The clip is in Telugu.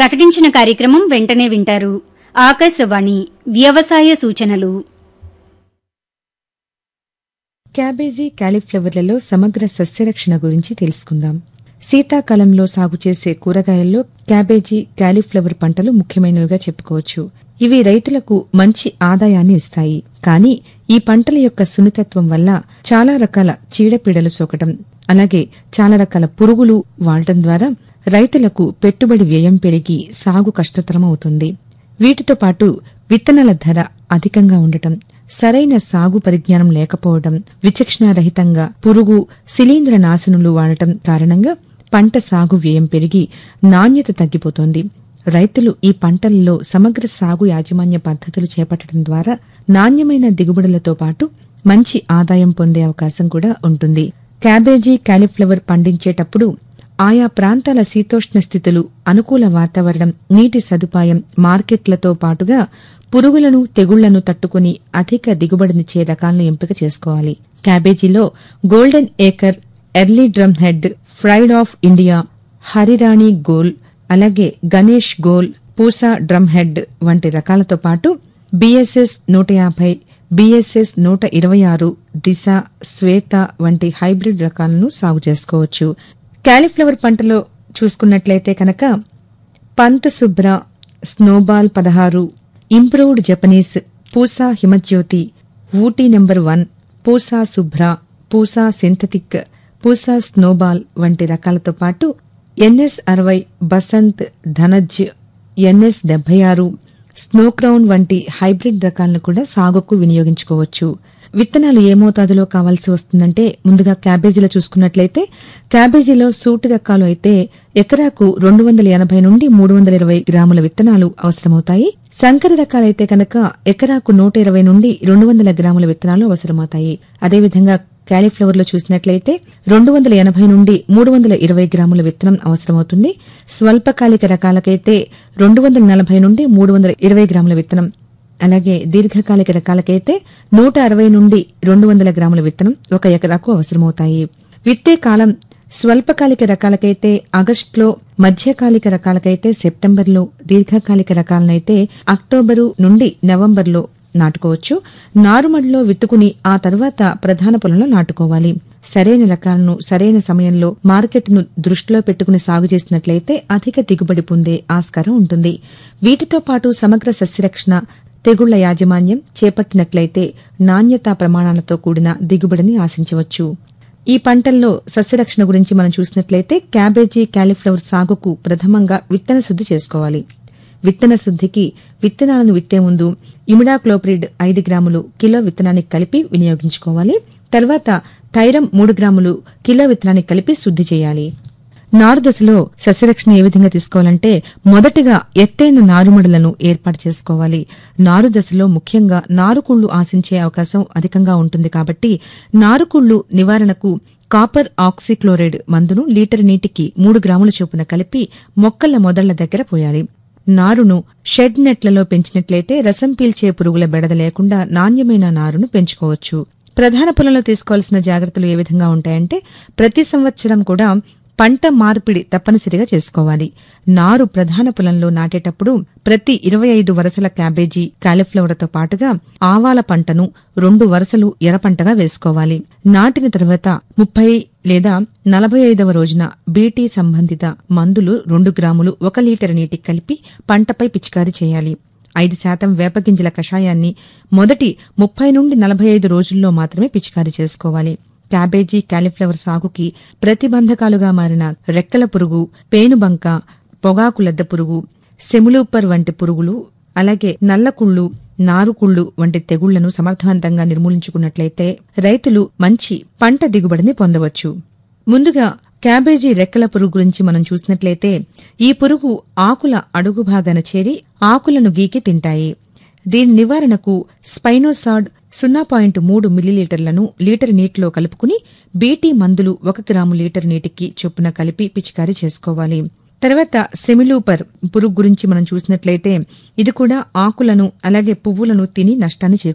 ప్రకటించిన కార్యక్రమం వెంటనే వింటారు ఆకాశవాణి వ్యవసాయ సూచనలు క్యాబేజీ కాలీఫ్లవర్లలో సమగ్ర సస్యరక్షణ గురించి తెలుసుకుందాం శీతాకాలంలో సాగు చేసే కూరగాయల్లో క్యాబేజీ కాలీఫ్లవర్ పంటలు ముఖ్యమైనవిగా చెప్పుకోవచ్చు ఇవి రైతులకు మంచి ఆదాయాన్ని ఇస్తాయి కానీ ఈ పంటల యొక్క సున్నితత్వం వల్ల చాలా రకాల చీడపీడలు సోకటం అలాగే చాలా రకాల పురుగులు వాడటం ద్వారా రైతులకు పెట్టుబడి వ్యయం పెరిగి సాగు కష్టతరమవుతుంది వీటితో పాటు విత్తనాల ధర అధికంగా ఉండటం సరైన సాగు పరిజ్ఞానం లేకపోవడం విచక్షణారహితంగా పురుగు శిలీంద్ర నాశనులు వాడటం కారణంగా పంట సాగు వ్యయం పెరిగి నాణ్యత తగ్గిపోతోంది రైతులు ఈ పంటలలో సమగ్ర సాగు యాజమాన్య పద్ధతులు చేపట్టడం ద్వారా నాణ్యమైన దిగుబడులతో పాటు మంచి ఆదాయం పొందే అవకాశం కూడా ఉంటుంది క్యాబేజీ కాలీఫ్లవర్ పండించేటప్పుడు ఆయా ప్రాంతాల శీతోష్ణ స్థితులు అనుకూల వాతావరణం నీటి సదుపాయం మార్కెట్లతో పాటుగా పురుగులను తెగుళ్లను తట్టుకుని అధిక దిగుబడినిచ్చే రకాలను ఎంపిక చేసుకోవాలి క్యాబేజీలో golden acre early drum head pride of India Harirani Gol అలాగే గణేష్ గోల్ పూసా డ్రమ్ హెడ్ వంటి రకాలతో పాటు బీఎస్ఎస్ నూట యాభై బీఎస్ఎస్ నూట ఇరవై ఆరు దిశ శ్వేత వంటి హైబ్రిడ్ రకాలను సాగు చేసుకోవచ్చు కాలీఫ్లవర్ పంటలో చూసుకున్నట్లయితే కనుక పంత శుభ్ర స్నోబాల్ పదహారు improved Japanese Pusa Himjyoti Ooty number one Pusa Shubhra Pusa synthetic Pusa snowball వంటి రకాలతో పాటు ఎన్ఎస్ అరవై బసంత్ ధనజ్ ఎన్ఎస్ డెబ్బై ఆరు స్నో క్రౌన్ వంటి హైబ్రిడ్ రకాలను కూడా సాగుకు వినియోగించుకోవచ్చు విత్తనాలు ఏ మోతాదులో కావాల్సి వస్తుందంటే ముందుగా క్యాబేజీలో చూసుకున్నట్లయితే క్యాబేజీలో సూటి రకాలు అయితే ఎకరాకు రెండు వందల ఎనభై నుండి మూడు వందల ఇరవై గ్రాముల విత్తనాలు అవసరమవుతాయి సంకర రకాలైతే కనుక ఎకరాకు నూట ఇరవై నుండి రెండు వందల గ్రాముల విత్తనాలు అవసరమవుతాయి అదేవిధంగా కాలీఫ్లవర్ లో చూసినట్లయితే రెండు వందల ఎనభై నుండి మూడు వందల ఇరవై గ్రాముల విత్తనం అవసరమవుతుంది స్వల్పకాలిక రకాలకైతే రెండు వందల నలభై నుండి మూడు వందల ఇరవై గ్రాముల విత్తనం అలాగే దీర్ఘకాలిక రకాలకైతే నూట అరవై నుండి రెండు వందల గ్రాముల విత్తనం ఒక ఎకరాకు అవసరమవుతాయి విత్తే కాలం స్వల్పకాలిక రకాలకైతే ఆగస్టులో మధ్యకాలిక రకాలకైతే సెప్టెంబర్లో దీర్ఘకాలిక రకాలనైతే అక్టోబరు నుండి నవంబర్లో నాటుకోవచ్చు నారుమడిలో విత్తుకుని ఆ తర్వాత ప్రధాన పొలంలో నాటుకోవాలి సరైన రకాలను సరైన సమయంలో మార్కెట్ను దృష్టిలో పెట్టుకుని సాగు చేసినట్లయితే అధిక దిగుబడి పొందే ఆస్కారం ఉంటుంది వీటితో పాటు సమగ్ర సస్యరక్షణ తెగుళ్ల యాజమాన్యం చేపట్టినట్లయితే నాణ్యతా ప్రమాణాలతో కూడిన దిగుబడిని ఆశించవచ్చు ఈ పంటల్లో సస్యరక్షణ గురించి మనం చూసినట్లయితే క్యాబేజీ కాలీఫ్లవర్ సాగుకు ప్రథమంగా విత్తన శుద్ధి చేసుకోవాలి విత్తన శుద్ధికి విత్తనాలను విత్తే ముందు ఇమిడాక్లోప్రిడ్ ఐదు గ్రాములు కిలో విత్తనానికి కలిపి వినియోగించుకోవాలి తర్వాత థైరం మూడు గ్రాములు కిలో విత్తనానికి కలిపి శుద్ధి చేయాలి నారు దశలో సస్యరక్షణ ఏ విధంగా తీసుకోవాలంటే మొదటగా ఎత్తైన నారుమడులను ఏర్పాటు చేసుకోవాలి నారు దశలో ముఖ్యంగా నారుకుళ్లు ఆశించే అవకాశం అధికంగా ఉంటుంది కాబట్టి నారుకుళ్లు నివారణకు కాపర్ ఆక్సిక్లోరైడ్ మందును లీటర్ నీటికి మూడు గ్రాముల చొప్పున కలిపి మొక్కల మొదళ్ల దగ్గర పోయాలి నారును షెడ్ నెట్లలో పెంచినట్లయితే రసం పీల్చే పురుగుల బెడద లేకుండా నాణ్యమైన నారును పెంచుకోవచ్చు ప్రధాన పొలంలో తీసుకోవాల్సిన జాగ్రత్తలు ఏ విధంగా ఉంటాయంటే ప్రతి సంవత్సరం కూడా పంట మార్పిడి తప్పనిసరిగా చేసుకోవాలి నారు ప్రధాన పొలంలో నాటేటప్పుడు ప్రతి ఇరవై ఐదు వరుసల క్యాబేజీ కాలీఫ్లవర్తో పాటుగా ఆవాల పంటను రెండు వరుసలు ఎర్ర పంటగా వేసుకోవాలి నాటిన తర్వాత ముప్పై లేదా నలభై ఐదవ రోజున బీటీ సంబంధిత మందులు రెండు గ్రాములు ఒక లీటర్ నీటికి కలిపి పంటపై పిచికారీ చేయాలి ఐదు శాతం వేపగింజల కషాయాన్ని మొదటి ముప్పై నుండి నలభై ఐదు రోజుల్లో మాత్రమే పిచికారీ చేసుకోవాలి క్యాబేజీ కాలీఫ్లవర్ సాగుకి ప్రతిబంధకాలుగా మారిన రెక్కల పురుగు పేనుబంక పొగాకు లద్ద పురుగు సెములూపర్ వంటి పురుగులు అలాగే నల్లకుళ్ళు నారుకుళ్ళు వంటి తెగుళ్లను సమర్థవంతంగా నిర్మూలించుకున్నట్లయితే రైతులు మంచి పంట దిగుబడిని పొందవచ్చు ముందుగా క్యాబేజీ రెక్కల పురుగు గురించి మనం చూసినట్లయితే ఈ పురుగు ఆకుల అడుగు భాగాన చేరి ఆకులను గీకి తింటాయి దీని నివారణకు స్పైనోసాడ్ సున్నా పాయింట్ మూడు మిల్లీలీటర్లను లీటర్ నీటిలో కలుపుకుని బీటీ మందులు ఒక గ్రాము లీటర్ నీటికి చొప్పున కలిపి పిచికారీ చేసుకోవాలి తర్వాత సెమిలూపర్ పురుగు గురించి మనం చూసినట్లయితే ఇది కూడా ఆకులను అలాగే పువ్వులను తిని నష్టాన్ని చేకూరుస్తుంది